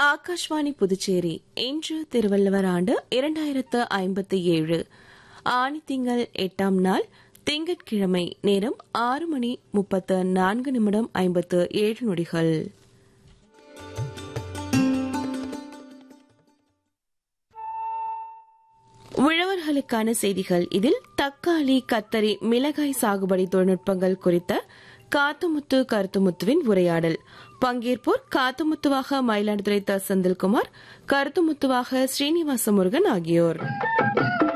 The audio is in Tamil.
ஆகாஷ்வாணி புதுச்சேரி இன்று திருவள்ளுவர் ஆண்டு இரண்டாயிரத்து ஐம்பத்தி ஏழு ஆணி திங்கள் எட்டாம் நாள் திங்கட்கிழமை நேரம் ஆறு மணி முப்பத்து நான்கு நிமிடம் ஐம்பத்து ஏழு நொடிகள் உழவர்களுக்கான செய்திகள் இதில் தக்காளி கத்தரி மிளகாய் சாகுபடி தொழில்நுட்பங்கள் குறித்த காத்துமுத்து கருத்துமுத்துவின் உரையாடல் பங்கேற்போர் காத்துமுத்துவாக மயிலாடுதுறை த செந்தில்குமார் கருத்துமுத்துவாக ஸ்ரீனிவாச முருகன் ஆகியோர்